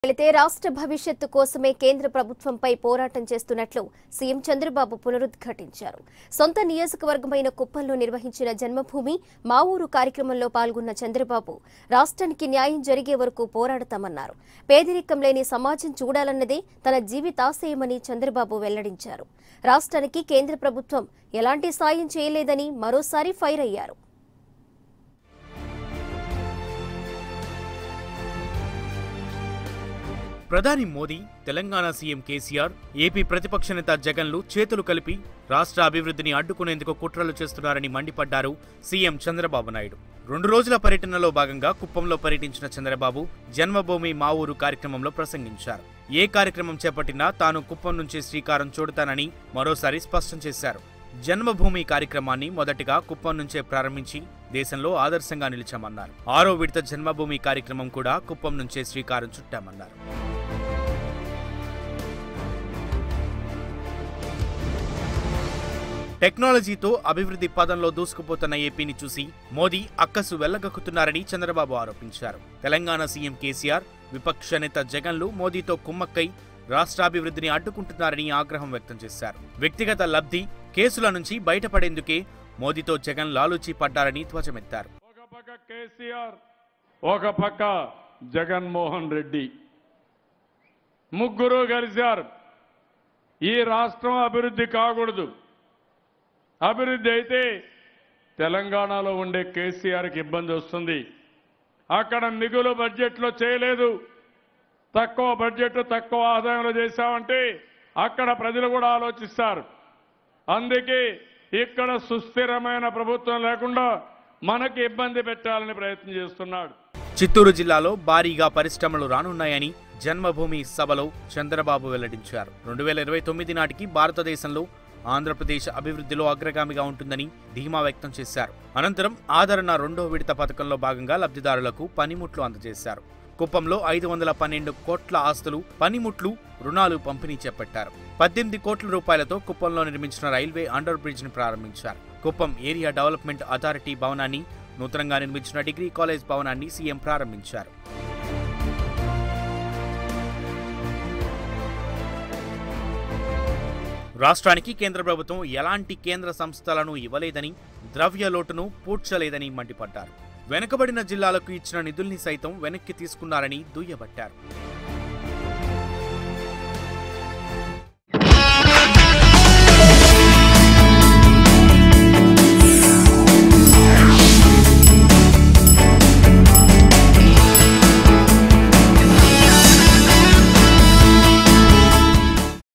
వెళితే రాష్ట్ర భవిష్యత్తు కోసమే కేంద్ర ప్రభుత్వంపై పోరాటం చేస్తున్నట్లు సీఎం చంద్రబాబు పునరుద్ఘాటించారు సొంత నియోజకవర్గమైన కుప్పంలో నిర్వహించిన జన్మభూమి మా ఊరు కార్యక్రమంలో పాల్గొన్న చంద్రబాబు రాష్ట్రానికి న్యాయం జరిగే వరకు పోరాడతామన్నారు పేదరికం లేని సమాజం చూడాలన్నదే తన జీవితాశయమని చంద్రబాబు వెల్లడించారు రాష్ట్రానికి కేంద్ర ప్రభుత్వం ఎలాంటి సాయం చేయలేదని మరోసారి ఫైర్ అయ్యారు ప్రధాని Modi Telangana CM KCR AP ప్రతిపక్ష నేత జగన్లు చేతులు కలిపి రాష్ట్ర అభివృద్ధిని అడ్డుకునేందుకు కుట్రలు చేస్తున్నారని మండిపడ్డారు సీఎం చంద్రబాబు నాయుడు రెండు రోజుల పర్యటనలో భాగంగా కుప్పంలో పర్యటించిన చంద్రబాబు జన్మభూమి మా ఊరు కార్యక్రమంలో ప్రసంగించారు ఏ కార్యక్రమం చేపట్టినా తాను కుప్పం నుంచి శ్రీకారం చూడతానని మరోసారి స్పష్టం చేశారు జన్మభూమి కార్యక్రమాన్ని మొదటిగా కుప్పం నుంచే ప్రారంభించి దేశంలో ఆదర్శంగా నిలిచామన్నారు ఆరో విడత జన్మభూమి కార్యక్రమం కూడా కుప్పం నుంచే శ్రీకారం చుట్టామన్నారు టెక్నాలజీతో అభివృద్ధి పదంలో దూసుకుపోతున్న ఏపీని చూసి మోదీ అక్కసు వెళ్లగక్కుతున్నారని చంద్రబాబు ఆరోపించారు తెలంగాణ సీఎం కేసీఆర్ విపక్ష నేత జగన్లు మోదీతో కుమ్మక్కై రాష్ట్రాభివృద్ధిని అడ్డుకుంటున్నారని ఆగ్రహం వ్యక్తం చేశారు వ్యక్తిగత లబ్ధి కేసుల నుంచి బయటపడేందుకే మోదీతో జగన్ లాలూచీ పడ్డారని ధ్వజమెత్తారు ఒక పక్క కేసీఆర్ ఒక పక్క జగన్మోహన్ రెడ్డి ముగ్గురు కలిశారు ఈ రాష్ట్రం అభివృద్ధి కాకూడదు అభివృద్ధి అయితే తెలంగాణలో ఉండే కేసీఆర్కి ఇబ్బంది వస్తుంది అక్కడ మిగులు బడ్జెట్లో చేయలేదు తక్కువ బడ్జెట్ తక్కువ ఆదాయంలో చేశామంటే అక్కడ ప్రజలు కూడా ఆలోచిస్తారు అందుకే ఇక్కడ సుస్థిరమైన ప్రభుత్వం లేకుండా మనకి ఇబ్బంది పెట్టాలని ప్రయత్నం చేస్తున్నాడు చిత్తూరు జిల్లాలో భారీగా పరిశ్రమలు రానున్నాయని జన్మభూమి సభలో చంద్రబాబు వెల్లడించారు రెండు వేల ఇరవై తొమ్మిది నాటికి భారతదేశంలో ఆంధ్రప్రదేశ్ అభివృద్ధిలో అగ్రగామిగా ఉంటుందని ధీమా వ్యక్తం చేశారు అనంతరం ఆదరణ రెండో విడత పథకంలో భాగంగా లబ్ధిదారులకు పనిముట్లు అందజేశారు కుప్పంలో ఐదు వందల పన్నెండు కోట్ల ఆస్తులు పనిముట్లు రుణాలు పంపిణీ చేపట్టారు పద్దెనిమిది కోట్ల రూపాయలతో కుప్పంలో నిర్మించిన రైల్వే అండర్ బ్రిడ్జ్ ని ప్రారంభించారు కుప్పం ఏరియా డెవలప్మెంట్ అథారిటీ భవనాన్ని నూతనంగా నిర్మించిన డిగ్రీ కాలేజ్ భవనాన్ని సీఎం ప్రారంభించారు రాష్ట్రానికి కేంద్ర ప్రభుత్వం ఎలాంటి కేంద్ర సంస్థలను ఇవ్వలేదని ద్రవ్య లోటును పూడ్చలేదని మండిపడ్డారు వెనుకబడిన జిల్లాలకు ఇచ్చిన నిధుల్ని సైతం వెనక్కి తీసుకున్నారని దుయ్యబట్టారు